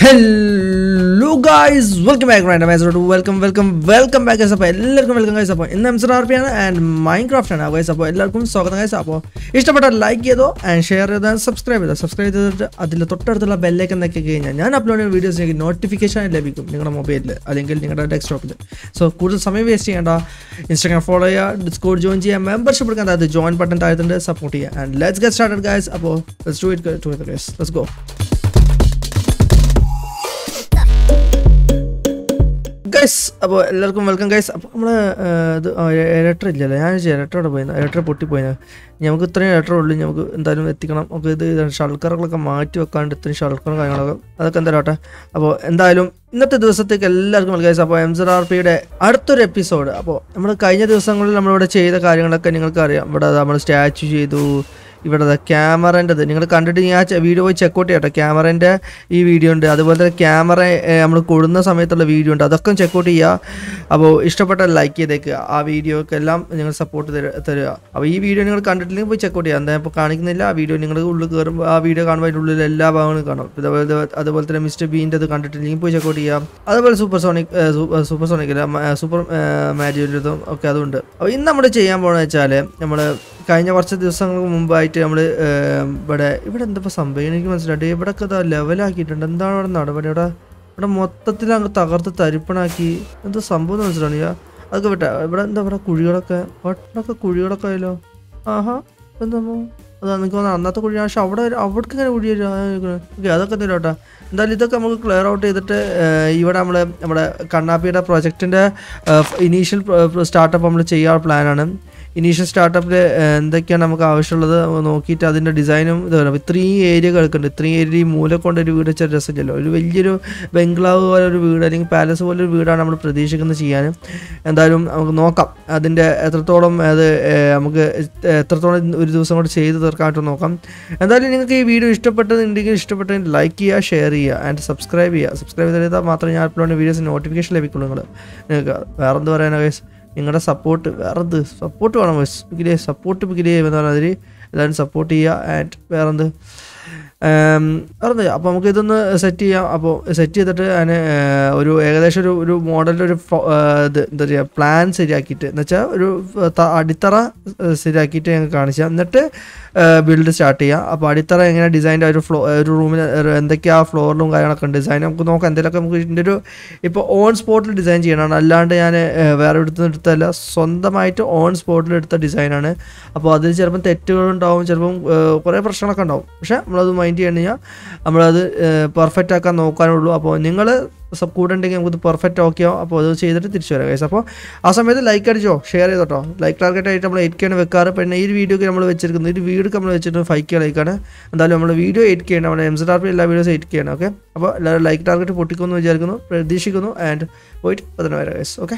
Hello guys welcome back റൈൻഡ് മാസോട്ട് welcome welcome welcome back guys അപ്പോൾ എല്ലാവർക്കും വെൽക്കം ഗൈസ് അപ്പോൾ ഇന്ന് എംസർ ആർ പി ആണ് ആൻഡ് മൈൻ ക്രാഫ്റ്റ് ആണ് ഗൈസ് അപ്പോൾ എല്ലാവർക്കും സ്വാഗതം ഗൈസ് അപ്പോൾ ഇഷ്ടപ്പെട്ട ലൈക്ക് ചെയ്തോ ആൻഡ് ഷെയർ ചെയ്തോ സബ്സ്ക്രൈബ് ചെയ്തോ സബ്സ്ക്രൈബ് ചെയ്തിട്ട് അതിൽ തൊട്ടടുത്തുള്ള ബെല്ലേക്ക് എന്നൊക്കെ കഴിഞ്ഞാൽ ഞാൻ അപ്ലോഡ് ചെയ്യുന്ന വീഡിയോസിലേക്ക് നോട്ടിഫിക്കേഷൻ ലഭിക്കും നിങ്ങളുടെ മൊബൈലിൽ അല്ലെങ്കിൽ നിങ്ങളുടെ ഡെസ്ക്ടോപ്പിൽ സോ കൂടുതൽ സമയം വേസ്റ്റ് ചെയ്യേണ്ട ഇൻസ്റ്റാഗ്രാം ഫോളോ ചെയ്യുക ഡിസ്കോഡ് ജോയിൻ ചെയ്യുക മെമ്പർഷിപ്പ് എടുക്കാൻ അതായത് ജോയിൻ ബട്ടൺ താഴത്തുണ്ട് സപ്പോർട്ട് ചെയ്യുക and let's get started guys അപ്പോൾ let's do it to guys let's go guys അപ്പോൾ എല്ലാവർക്കും വെൽക്കം ഗൈസ് അപ്പോൾ നമ്മൾ ഇത് ഇലക്ട്ര ഇല്ലല്ലോ ഞാൻ ഇലക്ട്രോടെ പോയിരുന്നു ഇലക്ട്ര പൊട്ടിപ്പോയിന് നമുക്ക് ഇത്രയും ഇലക്ട്ര ഉള്ളൂ നമുക്ക് എന്തായാലും എത്തിക്കണം നമുക്ക് ഇത് ഷൾക്കറുകളൊക്കെ മാറ്റി വെക്കാണ്ട് ഇത്രയും ഷൾക്കറും കാര്യങ്ങളൊക്കെ അതൊക്കെ എന്തായാലും ആട്ടെ അപ്പോൾ എന്തായാലും ഇന്നത്തെ ദിവസത്തേക്ക് എല്ലാവർക്കും വെൽക്കം ഗൈസ് അപ്പോൾ എം സർ ആർ പിയുടെ അടുത്തൊരു എപ്പിസോഡ് അപ്പോൾ നമ്മൾ കഴിഞ്ഞ ദിവസങ്ങളിൽ നമ്മളിവിടെ ചെയ്ത കാര്യങ്ങളൊക്കെ നിങ്ങൾക്ക് അറിയാം ഇവിടെ നമ്മൾ സ്റ്റാച്ചു ചെയ്തു ഇവിടെ ക്യാമറേൻ്റെത് നിങ്ങൾ കണ്ടിട്ട് ഞാൻ വീഡിയോ പോയി ചെക്കൗട്ട് ചെയ്യട്ടെ ക്യാമറേൻ്റെ ഈ വീഡിയോ ഉണ്ട് അതുപോലെ തന്നെ ക്യാമറ നമ്മൾ കൊടുന്ന സമയത്തുള്ള വീഡിയോ ഉണ്ട് അതൊക്കെ ചെക്കൗട്ട് ചെയ്യുക അപ്പോൾ ഇഷ്ടപ്പെട്ട ലൈക്ക് ചെയ്തേക്കുക ആ വീഡിയോക്ക് എല്ലാം നിങ്ങൾ സപ്പോർട്ട് തരിക അപ്പോൾ ഈ വീഡിയോ നിങ്ങൾ കണ്ടിട്ടില്ലെങ്കിൽ പോയി ചെക്കൗട്ട് ചെയ്യുക എന്താ ഇപ്പോൾ കാണിക്കുന്നില്ല ആ വീഡിയോ നിങ്ങൾ ഉള്ളിൽ കയറുമ്പോൾ ആ വീഡിയോ കാണുമ്പോൾ അതിൻ്റെ ഉള്ളിൽ എല്ലാ ഭാഗങ്ങളും കാണും അതുപോലെ അതുപോലെ തന്നെ മിസ്റ്റർ ബീൻ്റെ അത് കണ്ടിട്ടില്ലെങ്കിൽ പോയി ചെക്കൗട്ട് ചെയ്യാം അതുപോലെ super sonic super sonic super മാജിയതും ഒക്കെ അതുണ്ട് അപ്പോൾ ഇന്ന് നമ്മൾ ചെയ്യാൻ പോകുന്നത് വെച്ചാൽ നമ്മൾ കഴിഞ്ഞ കുറച്ച് ദിവസങ്ങൾക്ക് മുമ്പായിട്ട് നമ്മൾ ഇവിടെ ഇവിടെ എന്താ സംഭവം എനിക്ക് മനസ്സിലായിട്ട് ഇവിടെയൊക്കെ ഇതാ ലെവലാക്കിയിട്ടുണ്ട് എന്താണ് ഇവിടെ നടപടി ഇവിടെ ഇവിടെ മൊത്തത്തിൽ അങ്ങ് തകർത്ത് തരിപ്പണാക്കി എന്താ സംഭവം എന്ന് മനസ്സിലാണില്ല അതൊക്കെ വിട്ടെ ഇവിടെ എന്താ ഇവിടെ കുഴികളൊക്കെ വട്ടൊക്കെ കുഴികളൊക്കെ ആയല്ലോ ആഹാ എന്താ സംഭവം അതാ എനിക്ക് തോന്നുന്നു അന്നത്തെ കുഴി പക്ഷെ അവിടെ അവിടേക്ക് ഇങ്ങനെ കുഴി ഓക്കെ അതൊക്കെ എന്തെങ്കിലും കേട്ടോ എന്തായാലും ഇതൊക്കെ നമുക്ക് ക്ലിയർ ഔട്ട് ചെയ്തിട്ട് ഇവിടെ നമ്മൾ നമ്മുടെ കണ്ണാപ്പിയുടെ പ്രൊജക്റ്റിൻ്റെ ഇനീഷ്യൽ സ്റ്റാർട്ടപ്പ് നമ്മൾ ചെയ്യാനുള്ള പ്ലാനാണ് ഇനീഷ്യൽ സ്റ്റാർട്ടപ്പിൽ എന്തൊക്കെയാണ് നമുക്ക് ആവശ്യമുള്ളത് നോക്കിയിട്ട് അതിൻ്റെ ഡിസൈനും ഇത് വേണം ഇത്രയും ഏരിയ കിടക്കുന്നുണ്ട് ഇത്രയും ഏരിയ ഈ മൂല കൊണ്ട് ഒരു വീട് വെച്ചാൽ രസമില്ലല്ലോ ഒരു വലിയൊരു ബംഗ്ലാവ് പോലെ ഒരു വീട് അല്ലെങ്കിൽ പാലസ് പോലെ ഒരു വീടാണ് നമ്മൾ പ്രതീക്ഷിക്കുന്നത് ചെയ്യാൻ എന്തായാലും നമുക്ക് നോക്കാം അതിൻ്റെ എത്രത്തോളം അത് നമുക്ക് എത്രത്തോളം ഒരു ദിവസം കൊണ്ട് ചെയ്ത് തീർക്കാനായിട്ട് നോക്കാം എന്തായാലും നിങ്ങൾക്ക് ഈ വീഡിയോ ഇഷ്ടപ്പെട്ടതുണ്ടെങ്കിൽ ഇഷ്ടപ്പെട്ടെങ്കിൽ ലൈക്ക് ചെയ്യുക ഷെയർ ചെയ്യുക ആൻഡ് സബ്സ്ക്രൈബ് ചെയ്യുക സബ്സ്ക്രൈബ് ചെയ്താൽ മാത്രമേ ഞാൻ അപ്ലോഡ് വീഡിയോസ് നോട്ടിഫിക്കേഷൻ ലഭിക്കുള്ളൂ നിങ്ങൾ നിങ്ങൾക്ക് വേറെ എന്ത് പറയാനാ ഗൈസ് നിങ്ങളുടെ സപ്പോർട്ട് വേറെന്ത് സപ്പോർട്ട് വേണം ബസ് പിക്കിലേ സപ്പോർട്ട് പിക്കിലേ എന്ന് പറഞ്ഞാൽ അതിൽ എല്ലാവരും സപ്പോർട്ട് ചെയ്യുക ആൻഡ് വേറെന്ത് വേറെന്ത് അപ്പോൾ നമുക്ക് ഇതൊന്ന് സെറ്റ് ചെയ്യാം അപ്പോൾ സെറ്റ് ചെയ്തിട്ട് അതിന് ഒരു ഏകദേശം ഒരു ഒരു മോഡലിൻ്റെ ഒരു ഇത് എന്താ പറയുക പ്ലാൻ ശരിയാക്കിയിട്ട് എന്ന് വെച്ചാൽ ഒരു അടിത്തറ ശരിയാക്കിയിട്ട് ഞങ്ങൾ കാണിച്ചാൽ എന്നിട്ട് ബിൽഡ് സ്റ്റാർട്ട് ചെയ്യാം അപ്പോൾ അടിത്തറ എങ്ങനെ ഡിസൈൻ്റെ ഒരു ഫ്ലോ ഒരു റൂമിൽ എന്തൊക്കെയാണ് ഫ്ലോറിലും കാര്യങ്ങളൊക്കെ ഉണ്ട് ഡിസൈൻ നമുക്ക് നോക്കാം എന്തെങ്കിലുമൊക്കെ നമുക്ക് ഇതിൻ്റെ ഒരു ഇപ്പോൾ ഓൺ സ്പോട്ടിൽ ഡിസൈൻ ചെയ്യണമാണ് അല്ലാണ്ട് ഞാൻ വേറെ എടുത്ത് എടുത്തല്ല സ്വന്തമായിട്ട് ഓൺ സ്പോട്ടിൽ എടുത്ത ഡിസൈനാണ് അപ്പോൾ അതിൽ ചിലപ്പം തെറ്റുകളുണ്ടാവും ചിലപ്പം കുറേ പ്രശ്നങ്ങളൊക്കെ ഉണ്ടാവും പക്ഷേ നമ്മളത് മൈൻഡ് ചെയ്യണം കഴിഞ്ഞാൽ നമ്മളത് പെർഫെക്റ്റ് ആക്കാൻ നോക്കാനുള്ളൂ അപ്പോൾ നിങ്ങൾ സബ് കൂടെ ഉണ്ടെങ്കിൽ നമുക്കത് പെർഫെക്റ്റ് ഓക്കെ ആവും അപ്പോൾ അത് ചെയ്തിട്ട് തിരിച്ചു വരാം ഗൈസ് അപ്പോൾ ആ സമയത്ത് ലൈക്ക് അടിച്ചോ ഷെയർ ചെയ്തോട്ടോ ലൈക്ക് ടാർഗറ്റ് ആയിട്ട് നമ്മൾ എയ്റ്റ് കെയാണ് വെക്കാറ് പിന്നെ ഈ വീഡിയോക്ക് നമ്മൾ വെച്ചിരിക്കുന്നത് ഒരു വീഡിയോ നമ്മൾ വെച്ചിട്ട് ഫൈവ് കെ ലൈക്കാണ് എന്തായാലും നമ്മൾ വീഡിയോ എയ്റ്റ് കെ ആണ് നമ്മുടെ എം സി ആർ പി എല്ലാ വീഡിയോസും എയ്റ്റ് കെ ആണ് ഓക്കെ അപ്പോൾ എല്ലാവരും ലൈക്ക് ടാർഗറ്റ് പൊട്ടിക്കുമെന്ന് വിചാരിക്കുന്നു പ്രതീക്ഷിക്കുന്നു ആൻഡ് പോയിട്ട് പതിനെ വരാം ഗൈസ് ഓക്കെ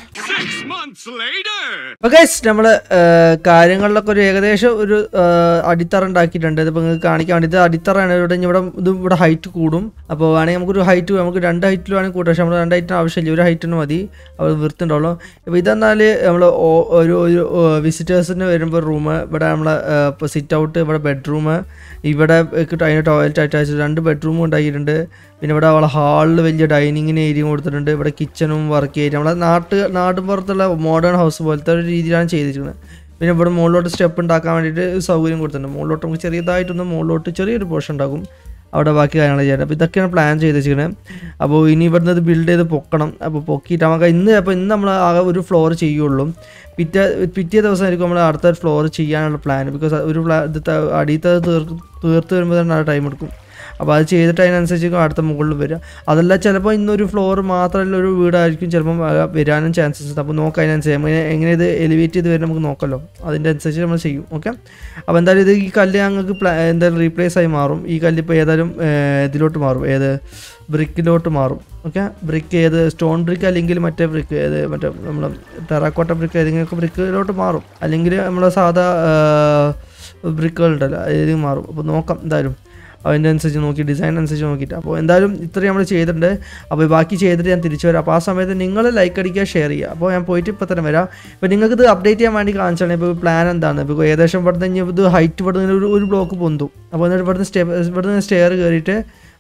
അപ്പോൾ ഗൈസ് നമ്മൾ കാര്യങ്ങളിലൊക്കെ ഒരു ഏകദേശം ഒരു അടിത്തറ ഉണ്ടാക്കിയിട്ടുണ്ട് ഇതിപ്പോൾ നിങ്ങൾക്ക് കാണിക്കാൻ വേണ്ടി ഇത് അടിത്തറയാണ് ഇവിടെ ഇവിടെ ഇത് ഇവിടെ ഹൈറ്റ് കൂടും അപ്പോൾ വേണമെങ്കിൽ നമുക്കൊരു ഹൈറ്റ് നമുക്ക് രണ്ട് ഹൈറ്റിൽ വേണമെങ്കിൽ കൂട്ടാം പക്ഷേ നമ്മൾ രണ്ട് ഹൈറ്റിന് ആവശ്യമില്ല ഒരു ഹൈറ്റിന് മതി അവർ വൃത്തിണ്ടാവുള്ളൂ അപ്പോൾ ഇതെന്നാൽ നമ്മൾ ഒരു ഒരു വിസിറ്റേഴ്സിന് വരുമ്പോൾ റൂം ഇവിടെ നമ്മളെ ഇപ്പോൾ സിറ്റ് ഔട്ട് ഇവിടെ ബെഡ്റൂം ഇവിടെ അതിന് ടോയ്ലറ്റ് അറ്റാച്ച് രണ്ട് ബെഡ്റൂമും ഉണ്ടാക്കിയിട്ടുണ്ട് പിന്നെ ഇവിടെ അവളെ ഹാളിൽ വലിയ ഡൈനിങ്ങിന് ഏരിയ കൊടുത്തിട്ടുണ്ട് ഇവിടെ കിച്ചണും വർക്ക് ഏരിയ നമ്മളെ നാട്ട് നാട്ടിൻ പുറത്തുള്ള മോഡേൺ ഹൗസ് പോലത്തെ ഒരു രീതിയിലാണ് ചെയ്തിരിക്കുന്നത് പിന്നെ ഇവിടെ മുകളിലോട്ട് സ്റ്റെപ്പ് ഉണ്ടാക്കാൻ വേണ്ടിയിട്ട് സൗകര്യം കൊടുത്തിട്ടുണ്ട് മുകളിലോട്ട് നമുക്ക് ചെറിയതായിട്ടൊന്ന് മുകളിലോട്ട് ചെറിയൊരു പോർഷൻ ഉണ്ടാക്കും അവിടെ ബാക്കി കാര്യങ്ങൾ ചെയ്യാൻ അപ്പോൾ ഇതൊക്കെയാണ് പ്ലാൻ ചെയ്ത് വെച്ചിരിക്കുന്നത് അപ്പോൾ ഇനി ഇവിടുന്ന് ഇത് ബിൽഡ് ചെയ്ത് പൊക്കണം അപ്പോൾ പൊക്കിയിട്ട് നമുക്ക് ഇന്ന് അപ്പോൾ ഇന്ന് നമ്മൾ ആകെ ഒരു ഫ്ലോർ ചെയ്യുള്ളൂ പിറ്റേ പിറ്റേ ദിവസമായിരിക്കും നമ്മൾ അടുത്ത ഫ്ലോർ ചെയ്യാനുള്ള പ്ലാൻ ബിക്കോസ് ഒരു പ്ലാ ഇത് അടിയത്തെ തീർക്ക് തീർത്ത് വരുമ്പോൾ തന്നെ ആ ടൈം എടുക്കും അപ്പോൾ അത് ചെയ്തിട്ട് അതിനനുസരിച്ച് അടുത്ത മുകളിൽ വരിക അതല്ല ചിലപ്പോൾ ഇന്നൊരു ഫ്ലോർ മാത്രമല്ല ഒരു വീടായിരിക്കും ചിലപ്പം വരാനും ചാൻസസ് ഉണ്ട് അപ്പോൾ നോക്കാം അതിനനുസരിച്ച് എങ്ങനെ ഇത് എലിവേറ്റ് ചെയ്ത് വരും നമുക്ക് നോക്കല്ലോ അതിൻ്റെ അനുസരിച്ച് നമ്മൾ ചെയ്യും ഓക്കെ അപ്പോൾ എന്തായാലും ഇത് ഈ കല്ല് ഞങ്ങൾക്ക് പ്ലാ എന്തായാലും റീപ്ലേസ് ആയി മാറും ഈ കല്ല് ഇപ്പോൾ ഏതായാലും ഇതിലോട്ട് മാറും ഏത് ബ്രിക്കിലോട്ട് മാറും ഓക്കെ ബ്രിക്ക് ഏത് സ്റ്റോൺ ബ്രിക്ക് അല്ലെങ്കിൽ മറ്റേ ബ്രിക്ക് ഏത് മറ്റേ നമ്മൾ ടെറാക്കോട്ട ബ്രിക്ക് ഏതെങ്കിലുമൊക്കെ ബ്രിക്കിലോട്ട് മാറും അല്ലെങ്കിൽ നമ്മൾ സാധാ ബ്രിക്കുകളുണ്ടല്ലോ ഏതെങ്കിലും മാറും അപ്പോൾ നോക്കാം എന്തായാലും അതിൻ്റെ അനുസരിച്ച് നോക്കി ഡിസൈൻ അനുസരിച്ച് നോക്കിയിട്ട് അപ്പോൾ എന്തായാലും ഇത്രയും നമ്മൾ ചെയ്തിട്ടുണ്ട് അപ്പോൾ ബാക്കി ചെയ്തിട്ട് ഞാൻ തിരിച്ചു വരാം അപ്പോൾ ആ സമയത്ത് നിങ്ങൾ ലൈക്ക് അടിക്കുക ഷെയർ ചെയ്യുക അപ്പോൾ ഞാൻ പോയിട്ട് ഇപ്പോൾ തന്നെ വരാം ഇപ്പോൾ നിങ്ങൾക്ക് ഇത് അപ്ഡേറ്റ് ചെയ്യാൻ വേണ്ടി കാണിച്ചാണ് ഇപ്പോൾ പ്ലാൻ എന്താണ് ഇപ്പോൾ ഏകദേശം ഇവിടുന്ന് ഇത് ഹൈറ്റ് ഇവിടുന്ന് ഒരു ഒരു ബ്ലോക്ക് പൊന്തും അപ്പോൾ എന്നിട്ട് ഇവിടുന്ന് സ്റ്റെ ഇവിടുന്ന് സ്റ്റെയർ കയറിയിട്ട്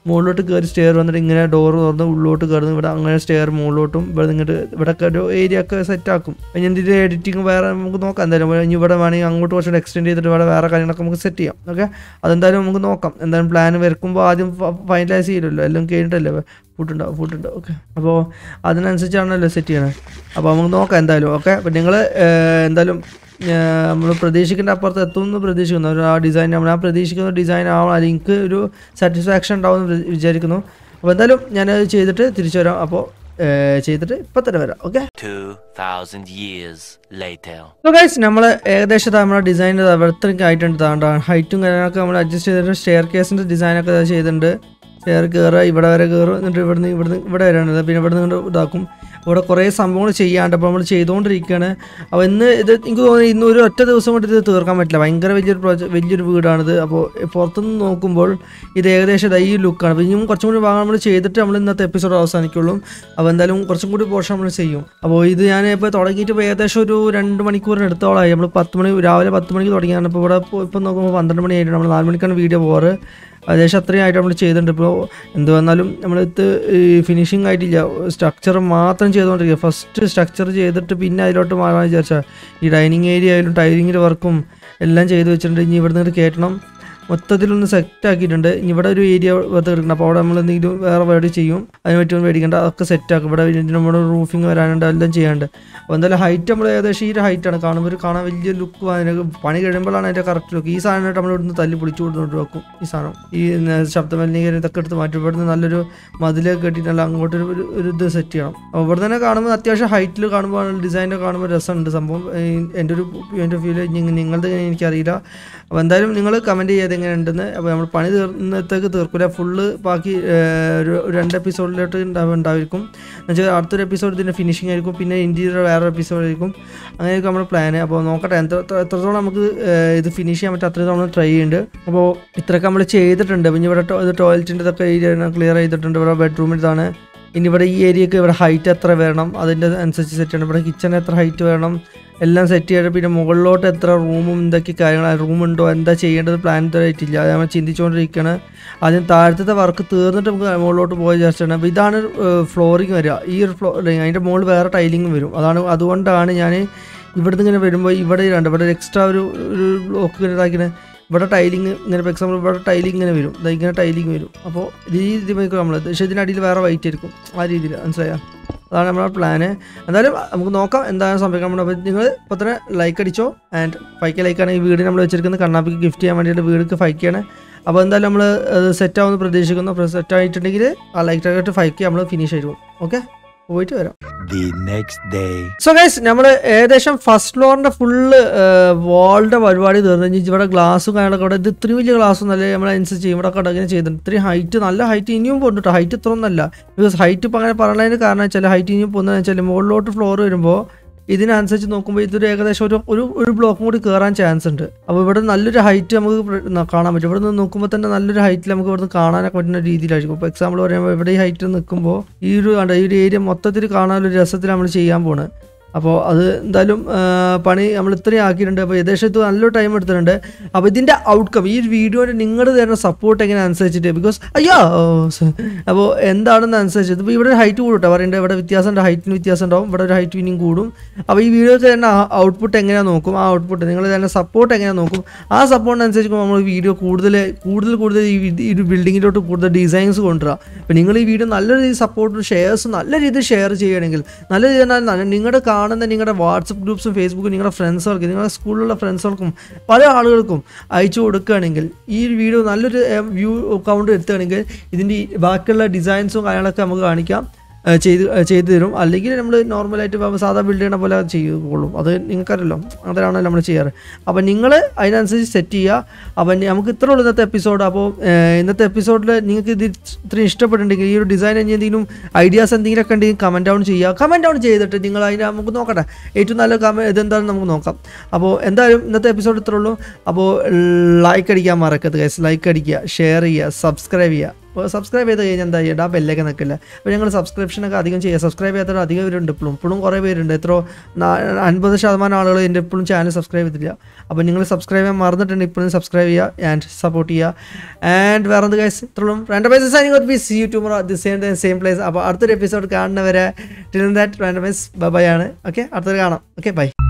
മുകളിലോട്ട് കയറി സ്റ്റെയർ വന്നിട്ട് ഇങ്ങനെ ഡോർ തുറന്ന് ഉള്ളിലോട്ട് കയറുന്നു ഇവിടെ അങ്ങനെ സ്റ്റെയർ മുകളിലോട്ടും ഇവിടെ നിന്നിട്ട് ഇവിടെ ഒരു ഏരിയ ഒക്കെ സെറ്റ് ആക്കും ഇനി എന്തിൻ്റെ എഡിറ്റിംഗ് വേറെ നമുക്ക് നോക്കാം എന്തായാലും ഇനി ഇവിടെ വേണമെങ്കിൽ അങ്ങോട്ട് കുറച്ചുകൂടെ എക്സ്റ്റെൻഡ് ചെയ്തിട്ട് ഇവിടെ വേറെ കാര്യങ്ങളൊക്കെ നമുക്ക് സെറ്റ് ചെയ്യാം ഓക്കെ അതെന്തായാലും നമുക്ക് നോക്കാം എന്തായാലും പ്ലാൻ വരക്കുമ്പോൾ ആദ്യം ഫൈനലൈസ് ചെയ്യില്ലല്ലോ എല്ലാം കഴിഞ്ഞിട്ടല്ലേ ഫുഡുണ്ടാവും ഫുഡുണ്ടാവും ഓക്കെ അപ്പോൾ അതിനനുസരിച്ചാണല്ലോ സെറ്റ് ചെയ്യണത് അപ്പോൾ നമുക്ക് നോക്കാം എന്തായാലും ഓക്കെ അപ്പോൾ നിങ്ങൾ എന്തായാലും നമ്മൾ പ്രതീക്ഷിക്കേണ്ട അപ്പുറത്ത് എത്തുമെന്ന് പ്രതീക്ഷിക്കുന്നു ഒരു ആ ഡിസൈൻ നമ്മൾ ആ പ്രതീക്ഷിക്കുന്ന ഡിസൈൻ ആവണം അല്ലെങ്കിൽ എനിക്ക് ഒരു സാറ്റിസ്ഫാക്ഷൻ ഉണ്ടാവുമെന്ന് വിചാരിക്കുന്നു അപ്പോൾ എന്തായാലും ഞാനത് ചെയ്തിട്ട് തിരിച്ചു വരാം അപ്പോൾ ചെയ്തിട്ട് ഇപ്പം തന്നെ വരാം okay 2,000 years later. So guys നമ്മൾ ഏകദേശം നമ്മുടെ ഡിസൈൻ ഇത്രയ്ക്ക് ആയിട്ടുണ്ട് താണ്ട ഹൈറ്റും കാര്യങ്ങളൊക്കെ നമ്മൾ അഡ്ജസ്റ്റ് ചെയ്തിട്ട് സ്റ്റെയർ കേസിൻ്റെ ഡിസൈനൊക്കെ ചെയ്തിട്ടുണ്ട് സ്റ്റെയർ കയറുക ഇവിടെ വരെ കയറും എന്നിട്ട് ഇവിടുന്ന് ഇവിടുന്ന് ഇവിടെ വരെയാണ് പിന്നെ ഇവിടെ നിന്ന് ഇതാക്കും ഇവിടെ കുറേ സംഭവങ്ങൾ ചെയ്യാണ്ട് അപ്പോൾ നമ്മൾ ചെയ്തുകൊണ്ടിരിക്കുകയാണ് അപ്പോൾ ഇന്ന് ഇത് എനിക്ക് തോന്നുന്നു ഇന്ന് ഒരു ഒറ്റ ദിവസം കൊണ്ട് ഇത് തീർക്കാൻ പറ്റില്ല ഭയങ്കര വലിയൊരു പ്രോജക്റ്റ് വലിയൊരു വീടാണിത് അപ്പോൾ പുറത്തുനിന്ന് നോക്കുമ്പോൾ ഇത് ഏകദേശം ഇതാ ഈ ലുക്കാണ് അപ്പോൾ ഇനിയും കുറച്ചും കൂടി ഭാഗം നമ്മൾ ചെയ്തിട്ട് നമ്മൾ ഇന്നത്തെ എപ്പിസോഡ് അവസാനിക്കുള്ളൂ അപ്പോൾ എന്തായാലും കുറച്ചും കൂടി പോർഷൻ നമ്മൾ ചെയ്യും അപ്പോൾ ഇത് ഞാൻ ഇപ്പോൾ തുടങ്ങിയിട്ട് ഇപ്പോൾ ഏകദേശം ഒരു രണ്ട് മണിക്കൂറിന് എടുത്തോളായി നമ്മൾ പത്ത് മണി രാവിലെ പത്ത് മണിക്ക് തുടങ്ങിയാണ് ഇപ്പോൾ ഇവിടെ ഇപ്പോൾ നോക്കുമ്പോൾ പന്ത്രണ്ട് മണി ആയിട്ട് നമ്മൾ നാല് മണിക്കാണ് വീഡിയോ പോകാറ് ഏകദേശം അത്രയും ആയിട്ട് നമ്മൾ ചെയ്തിട്ടുണ്ട് ഇപ്പോൾ എന്ത് വന്നാലും നമ്മളിത് ഫിനിഷിംഗ് ആയിട്ടില്ല സ്ട്രക്ചർ മാത്രം ചെയ്തുകൊണ്ടിരിക്കുക ഫസ്റ്റ് സ്ട്രക്ചർ ചെയ്തിട്ട് പിന്നെ അതിലോട്ട് മാറാൻ വിചാരിച്ചാൽ ഈ ഡൈനിങ് ഏരിയ ആയാലും ടൈലിങ്ങിൻ്റെ വർക്കും എല്ലാം ചെയ്ത് വെച്ചിട്ടുണ്ട് ഇനി ഇവിടെ നിന്ന് കയറ്റണം മൊത്തത്തിലൊന്ന് സെറ്റ് ആക്കിയിട്ടുണ്ട് ഇനി ഇവിടെ ഒരു ഏരിയ വെറുതെ എടുക്കണം അപ്പോൾ അവിടെ നമ്മൾ എന്തെങ്കിലും വേറെ വേർഡ് ചെയ്യും അതിനെ പറ്റി മേടിക്കേണ്ട അതൊക്കെ സെറ്റ് ആക്കും ഇവിടെ ഇതിന് നമ്മുടെ റൂഫിങ് വരാനുണ്ട് എല്ലാം ചെയ്യാനുണ്ട് അപ്പോൾ എന്തായാലും ഹൈറ്റ് നമ്മൾ ഏകദേശം ഈ ഒരു ഹൈറ്റാണ് കാണുമ്പോൾ ഒരു കാണാൻ വലിയ ലുക്ക് അതിന് പണി കഴിയുമ്പോഴാണ് അതിൻ്റെ കറക്റ്റ് ലുക്ക് ഈ സാധനമായിട്ട് നമ്മൾ ഇവിടുന്ന് തല്ലി പിടിച്ചു കൊടുത്തോട്ട് വെക്കും ഈ സാധനം ഈ ശബ്ദ മലിനീകരണം ഇതൊക്കെ എടുത്ത് മാറ്റി ഇവിടുന്ന് നല്ലൊരു മതിലൊക്കെ കെട്ടിയിട്ട് അങ്ങോട്ട് ഒരു ഒരു- ഒരു ഇത് സെറ്റ് ചെയ്യണം അപ്പോൾ ഇവിടെ തന്നെ കാണുമ്പോൾ അത്യാവശ്യം ഹൈറ്റിൽ കാണുമ്പോൾ ഡിസൈനൊക്കെ കാണുമ്പോൾ രസമുണ്ട് സംഭവം ഈ എൻ്റെ ഒരു പോയിന്റ് ഓഫ് വ്യൂവിൽ നിങ്ങളുടെ എനിക്കറിയില്ല അപ്പോൾ എന്തായാലും നിങ്ങൾ കമൻറ്റ് ചെയ്യാതെ എങ്ങനെ ഉണ്ടെന്ന് അപ്പോൾ നമ്മൾ പണി തീർന്നത്തേക്ക് തീർക്കില്ല ഫുള്ള് ബാക്കി ഏർ, ഒരു ഒരു രണ്ട് എപ്പിസോഡിലോട്ട് ഉണ്ടാവും ഉണ്ടായിരിക്കും എന്നുവെച്ചാൽ അടുത്തൊരു എപ്പിസോഡ് ഇതിൻ്റെ ഫിനിഷിംഗ് ആയിരിക്കും പിന്നെ ഇൻറ്റീരിയർ വേറെ എപ്പിസോഡ് ആയിരിക്കും അങ്ങനെയൊക്കെ നമ്മുടെ പ്ലാൻ അപ്പോൾ നോക്കട്ടെ എത്ര എത്ര- എത്രത്തോളം നമുക്ക് ഏർ, ഇത് ഫിനിഷ് ചെയ്യാൻ പറ്റും അത്രയും നമ്മൾ ട്രൈ ചെയ്യുന്നുണ്ട് അപ്പോൾ ഇത്രയൊക്കെ നമ്മൾ ചെയ്തിട്ടുണ്ട് പിന്നെ ഇവിടെ ടോ- ഇത് ടോയ്ലറ്റിൻ്റെ ഇതൊക്കെ ഏരിയ ക്ലിയർ ചെയ്തിട്ടുണ്ട് ഇവിടെ ബെഡ്റൂമിൽ ഇതാണ് ഇനി ഇവിടെ ഈ ഏരിയക്ക് ഇവിടെ ഹൈറ്റ് എത്ര വേണം അതിൻ്റെ അനുസരിച്ച് സെറ്റ് ചെയ്യണം ഇവിടെ കിച്ചൺ എത്ര ഹൈറ്റ് വേണം എല്ലാം സെറ്റ് ചെയ്തിട്ട് പിന്നെ മുകളിലോട്ട് എത്ര റൂമും എന്തൊക്കെ കാര്യങ്ങൾ റൂമുണ്ടോ എന്താ ചെയ്യേണ്ടത് പ്ലാൻ ഇതുവരെയായിട്ടില്ല അത് നമ്മൾ ചിന്തിച്ചുകൊണ്ടിരിക്കുകയാണ് ആദ്യം താഴത്തെ വർക്ക് തീർന്നിട്ട് നമുക്ക് മുകളിലോട്ട് പോയി വിചാരിച്ചാണ് അപ്പോൾ ഇതാണ് ഫ്ലോറിങ് വരിക ഈ ഒരു ഫ്ലോ അതിൻ്റെ മുകളിൽ വേറെ ടൈലിംഗ് വരും അതാണ് അതുകൊണ്ടാണ് ഞാൻ ഇവിടുന്ന് ഇങ്ങനെ വരുമ്പോൾ ഇവിടെ രണ്ട് ഇവിടെ ഒരു എക്സ്ട്രാ ഒരു ഒരു ബ്ലോക്ക് ഇങ്ങനെ ഇതാക്കിയത് ഇവിടെ ടൈലിങ് ഇങ്ങനെ ഇപ്പോൾ എക്സാമ്പിൾ ഇവിടെ ടൈലിംഗ് ഇങ്ങനെ വരും ദാ ഇങ്ങനെ ടൈലിംഗ് വരും അപ്പോൾ ഈ രീതിയിൽ നമ്മൾ പക്ഷേ ഇതിനടിയിൽ വേറെ വൈറ്റ് ആയിരിക്കും ആ രീതിയിൽ മനസ്സിലായോ അതാണ് നമ്മുടെ പ്ലാന് എന്തായാലും നമുക്ക് നോക്കാം എന്താണ് സംഭവിക്കാൻ പോകുന്നത് അപ്പോൾ നിങ്ങൾ ഇപ്പോൾ തന്നെ ലൈക്ക് അടിച്ചോ ആൻഡ് ഫൈവ് കെ ലൈക്കാണ് ഈ വീട് നമ്മൾ വെച്ചിരിക്കുന്നത് കണ്ണാപ്പിക്ക് ഗിഫ്റ്റ് ചെയ്യാൻ വേണ്ടിയിട്ട് വീടിക്ക് ഫൈവ് കെ ആണ് അപ്പോൾ എന്തായാലും നമ്മൾ സെറ്റ് ആവുമെന്ന് പ്രതീക്ഷിക്കുന്നു അപ്പോൾ സെറ്റ് ആയിട്ടുണ്ടെങ്കിൽ ആ ലൈക്ക് ടാർഗറ്റ് ഫൈവ് കെ നമ്മൾ ഫിനിഷ് ആയിരിക്കും ഓക്കെ പോയിട്ട് വരാം The next day. So guys നമ്മൾ ഏകദേശം ഫസ്റ്റ് ഫ്ലോറിന്റെ ഫുള്ള് വാളിന്റെ പരിപാടി തീർന്നു കഴിഞ്ഞ് ഇവിടെ ഗ്ലാസ്സും കാര്യങ്ങളൊക്കെ ഇവിടെ ഇത് ഇത്രയും വലിയ ഗ്ലാസ് ഒന്നല്ല നമ്മളനുസരിച്ച് ഇവിടെ കടങ്ങനെ ചെയ്തിട്ടുണ്ട് ഇത്രയും ഹൈറ്റ് നല്ല ഹൈറ്റ് ഇനിയും പോകുന്നുണ്ട് ഹൈറ്റ് ഇത്ര ഒന്നല്ല ബിക്കോസ് ഹൈറ്റ് ഇപ്പം അങ്ങനെ പറയുന്നതിന് കാരണം വെച്ചാൽ ഹൈറ്റ് ഇനിയും പോകുന്നതെന്ന് വെച്ചാൽ മുകളിലോട്ട് ഫ്ലോർ വരുമ്പോൾ ഇതിനനുസരിച്ച് നോക്കുമ്പോൾ ഇതൊരു ഏകദേശം ഒരു ഒരു ഒരു ബ്ലോക്കും കൂടി കയറാൻ ചാൻസ് ഉണ്ട് അപ്പോൾ ഇവിടെ നല്ലൊരു ഹൈറ്റ് നമുക്ക് പ്ര- ന- കാണാൻ പറ്റും ഇവിടെ നിന്ന് നോക്കുമ്പോൾ തന്നെ നല്ലൊരു ഹൈറ്റിൽ നമുക്ക് ഇവിടുന്ന് കാണാനൊക്കെ പറ്റുന്ന രീതിയിലായിരിക്കും ഇപ്പോൾ എക്സാമ്പിൾ പറയുമ്പോൾ ഇവിടെ ഈ ഹൈറ്റിൽ നിൽക്കുമ്പോൾ ഈ ഒരു കണ്ടോ, ഈ ഒരു ഏരിയ മൊത്തത്തിൽ കാണാനൊരു രസത്തിൽ നമ്മൾ ചെയ്യാൻ പോണ് അപ്പോൾ അത് എന്തായാലും ആ, പണി നമ്മൾ ഇത്രയും ആക്കിയിട്ടുണ്ട് അപ്പോൾ ഏകദേശം ഇത് നല്ലൊരു ടൈം എടുത്തിട്ടുണ്ട് അപ്പോൾ ഇതിൻ്റെ ഔട്ട്കം ഈ വീഡിയോയുടെ നിങ്ങൾ തരുന്ന സപ്പോർട്ട് എങ്ങനെ അനുസരിച്ചിട്ട് ബിക്കോസ് അയ്യോ അപ്പോൾ എന്താണെന്ന് അനുസരിച്ച് ഇപ്പോൾ ഇവിടെ ഹൈറ്റ് കൂടും കേട്ടോ പറയേണ്ടത് ഇവിടെ വ്യത്യാസം ഉണ്ട് ഹൈറ്റിന് വ്യത്യാസം ഉണ്ടാവും ഇവിടെ ഒരു ഹൈറ്റ് ഇനിയും കൂടും അപ്പോൾ ഈ വീഡിയോ തരുന്ന ഔട്ട്പുട്ട് എങ്ങനെയാണ് നോക്കും ആ ഔട്ട്പുട്ട് നിങ്ങൾ തരുന്ന സപ്പോർട്ട് എങ്ങനെ നോക്കും ആ സപ്പോർട്ടിനനുസരിച്ച് നമ്മൾ വീഡിയോ കൂടുതൽ കൂടുതൽ കൂടുതൽ ഈ വി- ഈ ഒരു ബിൽഡിങ്ങിലോട്ട് കൂടുതൽ ഡിസൈൻസ് കൊണ്ടുവരാം അപ്പോൾ നിങ്ങൾ ഈ വീഡിയോ നല്ല രീതിയിൽ സപ്പോർട്ട് ഷെയർസ് നല്ല രീതിയിൽ ഷെയർ ചെയ്യുകയാണെങ്കിൽ നല്ല രീതിയിൽ നല്ല- നിങ്ങളുടെ കാണുന്ന നിങ്ങളുടെ വാട്സപ്പ് ഗ്രൂപ്പ്സും ഫേസ്ബുക്കും നിങ്ങളുടെ ഫ്രണ്ട്സുകൾക്ക് നിങ്ങളുടെ സ്കൂളിലുള്ള ഫ്രണ്ട്സുകൾക്കും പല ആളുകൾക്കും അയച്ചു കൊടുക്കുകയാണെങ്കിൽ ഈ ഒരു വീഡിയോ നല്ലൊരു വ്യൂ കൗണ്ട് എത്തുകയാണെങ്കിൽ ഇതിൻ്റെ ഈ ബാക്കിയുള്ള ഡിസൈൻസും കാര്യങ്ങളൊക്കെ നമുക്ക് കാണിക്കാം ഏഹ് ചെയ്ത് ഏഹ് ചെയ്തു തരും അല്ലെങ്കിൽ നമ്മൾ നോർമലായിട്ട് ഇപ്പം സാധാ ബിൽഡ് ചെയ്യണ പോലെ ചെയ്തുകൊള്ളും അത് നിങ്ങൾക്കറിയല്ലോ അതിലാണ് നമ്മൾ ചെയ്യാറ് അപ്പം നിങ്ങൾ അതിനനുസരിച്ച് സെറ്റ് ചെയ്യുക അപ്പം ഇനി നമുക്ക് ഇത്ര ഉള്ളൂ ഇന്നത്തെ എപ്പിസോഡ് അപ്പോൾ ഏഹ് ഇന്നത്തെ എപ്പിസോഡിൽ നിങ്ങൾക്ക് ഇത് ഇത്രയും ഇഷ്ടപ്പെട്ടിട്ടുണ്ടെങ്കിൽ ഈ ഒരു ഡിസൈൻ ഇനി എന്തെങ്കിലും ഐഡിയാസ് എന്തെങ്കിലുമൊക്കെ ഉണ്ടെങ്കിൽ കമൻറ്റ് ഡൗൺ ചെയ്യുക കമൻറ്റ് ഡൗൺ ചെയ്തിട്ട് നിങ്ങൾ അതിനെ നമുക്ക് നോക്കട്ടെ ഏറ്റവും നല്ല കമ ഇതെന്താണെന്ന് നമുക്ക് നോക്കാം അപ്പോൾ എന്തായാലും ഇന്നത്തെ എപ്പിസോഡ് ഇത്രേ ഉള്ളൂ അപ്പോൾ ലൈക്ക് അടിക്കാൻ മറക്കരുത് ഗൈസ് ലൈക്ക് അടിക്കുക ഷെയർ ചെയ്യുക സബ്സ്ക്രൈബ് ചെയ്യുക സബ്സ്ക്രൈബ് ചെയ്ത് കഴിഞ്ഞാൽ എന്താ ചെയ്യുക ആ ബെല്ലൊക്കെ നിൽക്കില്ല അപ്പോൾ ഞങ്ങൾ സബ്സ്ക്രിപ്ഷനൊക്കെ അധികം ചെയ്യുക സബ്സ്ക്രൈബ് ചെയ്യാത്തവർ അധികം പേരുണ്ട് ഇപ്പോഴും ഇപ്പോഴും കുറേ പേരുണ്ട് എത്രയോ നാ- അൻപത് ശതമാനം ആളുകൾ എൻ്റെ ഇപ്പോഴും ചാനൽ സബ്സ്ക്രൈബ് ചെയ്തിട്ടില്ല അപ്പോൾ നിങ്ങൾ സബ്സ്ക്രൈബ് ചെയ്യാൻ മറന്നിട്ടുണ്ട് ഇപ്പോഴും സബ്സ്ക്രൈബ് ചെയ്യുക ആൻഡ് സപ്പോർട്ട് ചെയ്യുക ആൻഡ് വേറെ എന്ത് ഗൈസ് ഇത്രയും Randomize signing out be see you tomorrow the same time same place അപ്പോൾ അടുത്തൊരു എപ്പിസോഡ് കാണുന്നവരെ ടിൽ ദാറ്റ് റാൻഡമൈസ് ബൈ ആണ് ഓക്കെ അടുത്തൊരു കാണാം ഓക്കെ ബൈ